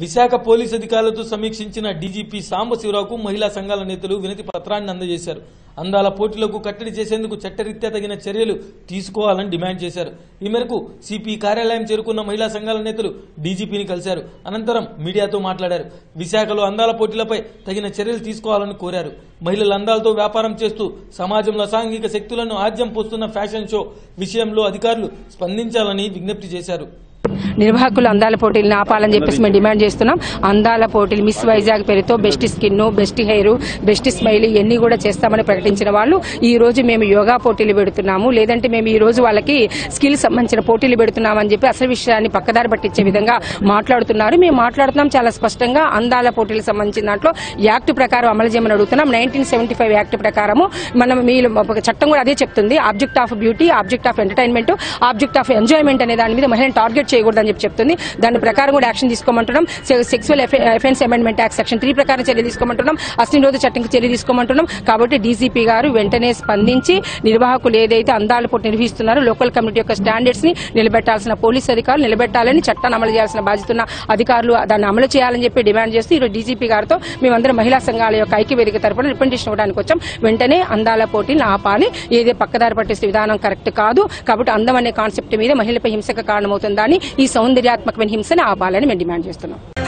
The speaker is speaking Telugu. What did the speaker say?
విశాఖ పోలీస్ అధికారులతో సమీక్షించిన డీజీపీ సాంబశివరావుకు మహిళా సంఘాల నేతలు వినతి పత్రాన్ని అందజేశారు అందాల పోటీలకు కట్టడి చేసేందుకు చట్టరీత్యా తగిన చర్యలు తీసుకోవాలని డిమాండ్ చేశారు ఈ మేరకు సిపి కార్యాలయం చేరుకున్న మహిళా సంఘాల నేతలు డీజీపీని కలిశారు అనంతరం మీడియాతో మాట్లాడారు విశాఖలో అందాల పోటీలపై తగిన చర్యలు తీసుకోవాలని కోరారు మహిళల అందాలతో వ్యాపారం చేస్తూ సమాజంలో సాంఘిక శక్తులను ఆద్యం పోస్తున్న ఫ్యాషన్ షో విషయంలో అధికారులు స్పందించాలని విజ్ఞప్తి చేశారు నిర్వాహకులు అందాల పోటీలను ఆపాలని చెప్పేసి మేము డిమాండ్ చేస్తున్నాం అందాల పోటీలు మిస్ వైజాగ్ పేరుతో best skin best hair best smile ఇవన్నీ కూడా చేస్తామని ప్రకటించిన వాళ్ళు ఈ రోజు మేము యోగా పోటీలు పెడుతున్నాము లేదంటే మేము ఈ రోజు వాళ్ళకి స్కిల్ సంబంధించిన పోటీలు పెడుతున్నామని చెప్పి అసలు విషయాన్ని పక్కదారి పట్టించే విధంగా మాట్లాడుతున్నారు మేము మాట్లాడుతున్నాం చాలా స్పష్టంగా అందాల పోటీలకు సంబంధించిన దాంట్లో యాక్ట్ ప్రకారం అమలు చేయమని అడుగుతున్నాం నైన్టీన్ సెవెంటీ ఫైవ్ యాక్ట్ ప్రకారం మనం మీరు ఒక చట్టం కూడా అదే చెప్తుంది object of beauty object of entertainment object of enjoyment అనే దాని మీద మహిళను టార్గెట్ చేయకూడదని చెప్పి చెప్తుంది దాని ప్రకారం కూడా యాక్షన్ తీసుకోమంటున్నాం sexual offence amendment act section three ప్రకారం చర్య తీసుకోమంటున్నాం అశ్వినిరోధ చట్టంకి చర్య తీసుకోమంటున్నాం కాబట్టి డీజీపీ గారు వెంటనే స్పందించి నిర్వాహకులు ఏదైతే అందాల పోటీ నిర్వహిస్తున్నారో లోకల్ కమ్యూనిటీ యొక్క స్టాండర్డ్స్ ని నిలబెట్టాల్సిన పోలీస్ అధికారులు నిలబెట్టాలని చట్టాన్ని అమలు చేయాల్సిన బాధ్యత ఉన్న అధికారులు దాన్ని అమలు చేయాలని చెప్పి డిమాండ్ చేస్తూ ఈరోజు డీజీపీ గారితో మేమందరం మహిళా సంఘాల యొక్క ఐక్య వేదిక తరపున రిప్రజెంటేషన్ ఇవ్వడానికి వచ్చాం వెంటనే అందాల పోటీని ఆపాలి ఏదే పక్కదారి పట్టిస్తే విధానం కరెక్ట్ కాదు కాబట్టి అందం అనే కాన్సెప్ట్ మీద మహిళపై హింసకు కారణమవుతుందని ఈ సౌందర్యాత్మకమైన హింసను ఆపాలని మేము డిమాండ్ చేస్తున్నాం